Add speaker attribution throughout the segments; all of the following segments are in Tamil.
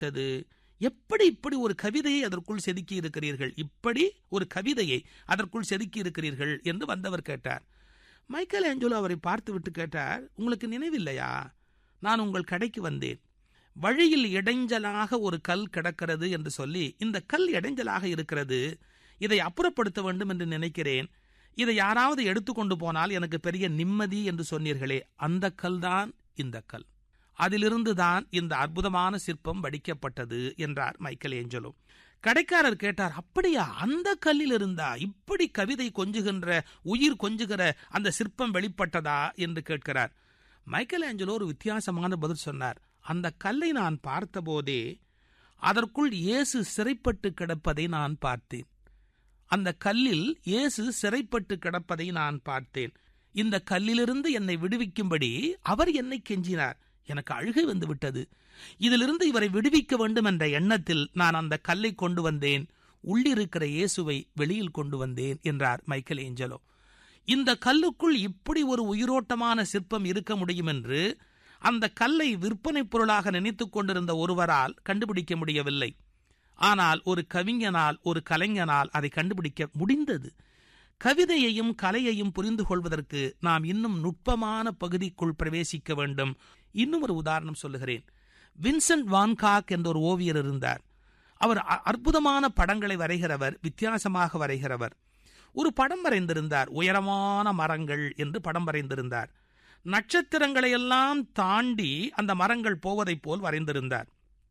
Speaker 1: விட்டது எப்படி இப்படி ஒரு கவிதையை அதற்குள் செதுக்கி இருக்கிறீர்கள் இப்படி ஒரு கவிதையை அதற்குள் செதுக்கி இருக்கிறீர்கள் என்று வந்தவர் கேட்டார் மைக்கேல் ஏஞ்சலோ அவரை பார்த்துவிட்டு கேட்டார் உங்களுக்கு நினைவில்லையா நான் உங்கள் கடைக்கு வந்தேன் வழியில் இடைஞ்சலாக ஒரு கல் கிடக்கிறது என்று சொல்லி இந்த கல் இடைஞ்சலாக இருக்கிறது இதை அப்புறப்படுத்த வேண்டும் என்று நினைக்கிறேன் இதை யாராவது எடுத்துக்கொண்டு போனால் எனக்கு பெரிய நிம்மதி என்று சொன்னீர்களே அந்த கல் தான் இந்த கல் அதிலிருந்து தான் இந்த அற்புதமான சிற்பம் வடிக்கப்பட்டது என்றார் மைக்கேல் ஏஞ்சலோ கடைக்காரர் கேட்டார் அப்படியா அந்த கல்லில் இருந்தா இப்படி கவிதை கொஞ்சுகின்ற உயிர் கொஞ்சுகிற அந்த சிற்பம் வெளிப்பட்டதா என்று கேட்கிறார் மைக்கேல் ஏஞ்சலோ ஒரு வித்தியாசமான பதில் சொன்னார் அந்த கல்லை நான் பார்த்தபோதே அதற்குள் இயேசு சிறைப்பட்டு கிடப்பதை நான் பார்த்தேன் அந்த கல்லில் இயேசு சிறைப்பட்டு கிடப்பதை நான் பார்த்தேன் இந்த கல்லிலிருந்து என்னை விடுவிக்கும்படி அவர் என்னை கெஞ்சினார் எனக்கு அழுகை வந்து விட்டது இதிலிருந்து இவரை விடுவிக்க வேண்டும் என்ற எண்ணத்தில் நான் அந்த கல்லை கொண்டு வந்தேன் உள்ளிருக்கிற இயேசுவை வெளியில் கொண்டு வந்தேன் என்றார் மைக்கேல் ஏஞ்சலோ இந்த கல்லுக்குள் இப்படி ஒரு உயிரோட்டமான சிற்பம் இருக்க முடியும் என்று அந்த கல்லை விற்பனை பொருளாக நினைத்துக் கொண்டிருந்த ஒருவரால் கண்டுபிடிக்க முடியவில்லை ஆனால் ஒரு கவிஞனால் ஒரு கலைஞனால் அதை கண்டுபிடிக்க முடிந்தது கவிதையையும் கலையையும் புரிந்து கொள்வதற்கு நாம் இன்னும் நுட்பமான பகுதிக்குள் பிரவேசிக்க வேண்டும் இன்னும் ஒரு உதாரணம் சொல்லுகிறேன் வின்சென்ட் வான்காக் என்ற ஒரு ஓவியர் இருந்தார் அவர் அற்புதமான படங்களை வரைகிறவர் வித்தியாசமாக வரைகிறவர் ஒரு படம் வரைந்திருந்தார் உயரமான மரங்கள் என்று படம் வரைந்திருந்தார் நட்சத்திரங்களை எல்லாம் தாண்டி அந்த மரங்கள் போவதைப் போல் வரைந்திருந்தார்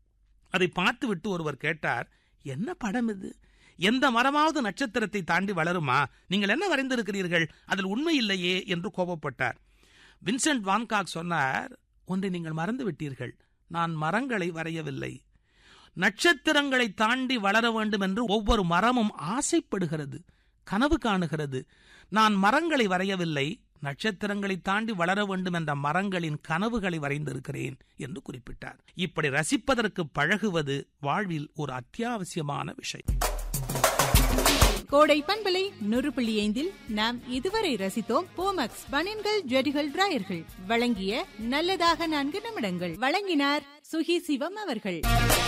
Speaker 1: அதை பார்த்துவிட்டு ஒருவர் கேட்டார் என்ன படம் இது எந்த மரமாவது நட்சத்திரத்தை தாண்டி வளருமா நீங்கள் என்ன வரைந்திருக்கிறீர்கள் அதில் உண்மை இல்லையே என்று கோபப்பட்டார் வின்சென்ட் வான்காக் சொன்னார் ஒன்றை நீங்கள் மறந்து விட்டீர்கள் நான் மரங்களை வரையவில்லை நட்சத்திரங்களை தாண்டி வளர வேண்டும் என்று ஒவ்வொரு மரமும் ஆசைப்படுகிறது கனவு காணுகிறது நான் மரங்களை வரையவில்லை நட்சத்திரங்களை தாண்டி வளர வேண்டும் என்ற மரங்களின் கனவுகளை வரைந்திருக்கிறேன் என்று குறிப்பிட்டார் இப்படி ரசிப்பதற்கு பழகுவது வாழ்வில் ஒரு அத்தியாவசியமான விஷயம்
Speaker 2: கோடை பண்பலை நூறு புள்ளி ஐந்தில் நாம் இதுவரை ரசித்தோம் போமக்ஸ் பனியன்கள் ஜெடிகள் டிராயர்கள் வழங்கிய நல்லதாக நான்கு நிமிடங்கள் வழங்கினார் சுகி சிவம் அவர்கள்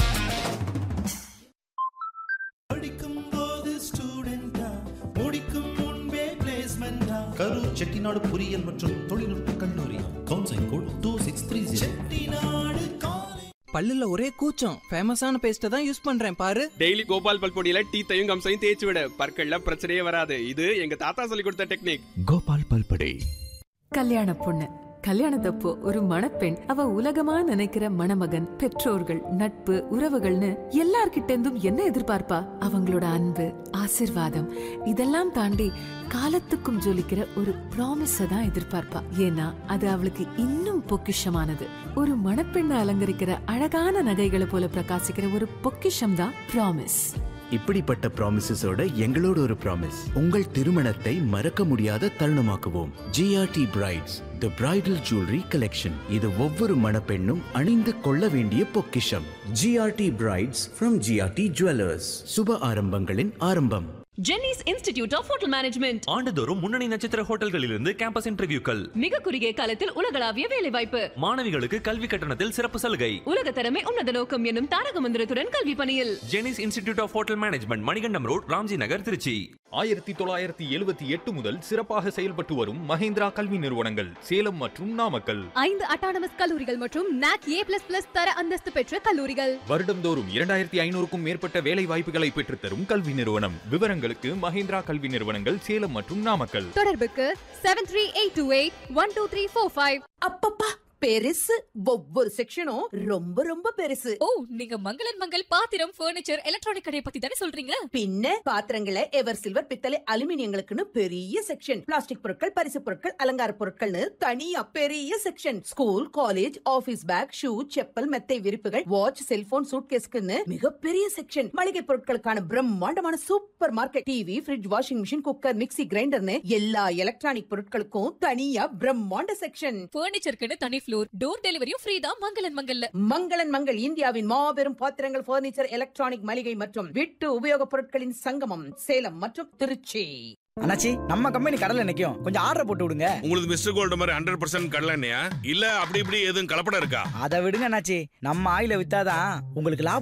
Speaker 3: படிக்கும் போது ஸ்டூடெண்டா முடிக்கும் முன்பே பிளேஸ்மெண்டா
Speaker 4: கரூர் செட்டிநாடு பொறியியல் மற்றும் தொழில்நுட்ப கல்லூரி counselling code two six three zero
Speaker 3: Chettinad college
Speaker 5: பல்லுல ஒரே கூச்சம் ஃபேமஸான பேஸ்ட தான் யூஸ் பண்றேன் பாரு
Speaker 6: டெய்லி கோபால் பல் பொடியில டீத்தையும் கம்சையும் தேய்ச்சி விட பற்கள்ல பிரச்சனையே வராது இது எங்க தாத்தா சொல்லி கொடுத்த டெக்னிக்
Speaker 7: கோபால் பல்படை
Speaker 8: கல்யாண பொண்ணு கல்யாணத்தப்போ ஒரு மணப்பெண் அவ உலகமா நினைக்கிற மணமகன் பெற்றோர்கள் நட்பு உறவுகள்னு எல்லார்கிட்ட இருந்தும் என்ன எதிர்பார்ப்பா அவங்களோட அன்பு ஆசிர்வாதம் இதெல்லாம் தாண்டி காலத்துக்கும் ஜொலிக்கிற ஒரு ப்ராமிஸ தான் எதிர்பார்ப்பா ஏன்னா அது அவளுக்கு இன்னும் பொக்கிஷமானது ஒரு மணப்பெண்ணை அலங்கரிக்கிற அழகான நகைகளை போல பிரகாசிக்கிற ஒரு பொக்கிஷம் தான் ப்ராமிஸ்
Speaker 7: இப்படிப்பட்ட ப்ராமிசஸோட எங்களோட ஒரு ப்ராமிஸ் உங்கள் திருமணத்தை மறக்க முடியாத தருணமாக்குவோம் GRT brides the bridal jewellery collection இது ஒவ்வொரு மணப்பெண்ணும் அணிந்து கொள்ள வேண்டிய பொக்கிஷம் GRT brides from GRT jewellers சுப ஆரம்பங்களின் ஆரம்பம்
Speaker 9: Jenneys institute of hotel management
Speaker 10: ஆண்டுதோறும் முன்னணி நட்சத்திர ஹோட்டல்களிலிருந்து கேம்பஸ் இன்டர்வியூக்கள்
Speaker 9: மிக குறுகிய காலத்தில் உலகளாவிய வேலைவாய்ப்பு
Speaker 10: மாணவிகளுக்கு கல்வி கட்டணத்தில் சிறப்பு சலுகை
Speaker 9: உலக தரமே உன்னத நோக்கம் என்னும் தாரக மந்திரத்துடன் கல்வி பணியில்
Speaker 10: Jenneys institute of hotel management Manikandam road Ramji Nagar Trichy
Speaker 11: ஆயிரத்தி தொள்ளாயிரத்தி எழுபத்தி எட்டு முதல் சிறப்பாக செயல்பட்டு வரும் மஹேந்திரா கல்வி நிறுவனங்கள் சேலம் மற்றும் நாமக்கல்
Speaker 12: ஐந்து அட்டானமஸ் கல்லூரிகள் மற்றும் நாக் ஏ பிளஸ் பிளஸ் தர அந்தஸ்து பெற்ற கல்லூரிகள்
Speaker 11: வருடம்தோறும் இரண்டாயிரத்தி ஐநூறுக்கும் மேற்பட்ட வேலை வாய்ப்புகளை பெற்றுத்தரும் கல்வி நிறுவனம் விவரங்களுக்கு மஹேந்திரா கல்வி நிறுவனங்கள் சேலம் மற்றும் நாமக்கல்
Speaker 12: தொடர்புக்கு seven three eight two eight one two three four five
Speaker 13: அப்பப்பா பெருசு ஒவ்வொரு செக்ஷனும் ரொம்ப ரொம்ப பெருசு
Speaker 12: ஓ நீங்க மங்களன் மங்கள் பாத்திரம் பர்னிச்சர் எலக்ட்ரானிக் கடையை பத்தி தானே சொல்றீங்க
Speaker 13: பின்ன பாத்திரங்களை எவர் சில்வர் பித்தளை அலுமினியங்களுக்குன்னு பெரிய செக்ஷன் பிளாஸ்டிக் பொருட்கள் பரிசு பொருட்கள் அலங்கார பொருட்கள்னு தனியா பெரிய section school college office bag shoe chappal மெத்தை விரிப்புகள் வாட்ச் செல்போன் சூட்கேஸ்க்குன்னு மிகப்பெரிய செக்ஷன் மளிகை பொருட்களுக்கான பிரம்மாண்டமான super market TV fridge washing machine cooker mixie கிரைண்டர்னு எல்லா எலக்ட்ரானிக் பொருட்களுக்கும் தனியா பிரம்மாண்ட செக்ஷன்
Speaker 12: பர்னிச்சருக்குன்னு தனி ஃப்ளோர் டோர் டெலிவரியும் ஃப்ரீ தான் மங்களன் மங்கல்ல
Speaker 13: மங்களன் மங்கள் இந்தியாவின் மாபெரும் பாத்திரங்கள் பர்னிச்சர் எலக்ட்ரானிக் மளிகை மற்றும் வீட்டு உபயோகப் பொருட்களின் சங்கமம் சேலம் மற்றும் திருச்சி
Speaker 14: அண்ணாச்சி நம்ம கம்பெனி கடல்ல நிக்கும் கொஞ்சம் ஆர்டர் போட்டு விடுங்க
Speaker 15: உங்களுக்கு மிஸ்டர் கோல்டு மாதிரி ஹண்ட்ரட் பர்சன்ட் கடல இல்ல அப்படி இப்படி எதுவும் கலப்படம் இருக்கா
Speaker 14: அதை விடுங்க அண்ணாச்சி நம்ம ஆயில வித்தாதான் உங்களுக்கு லாபம்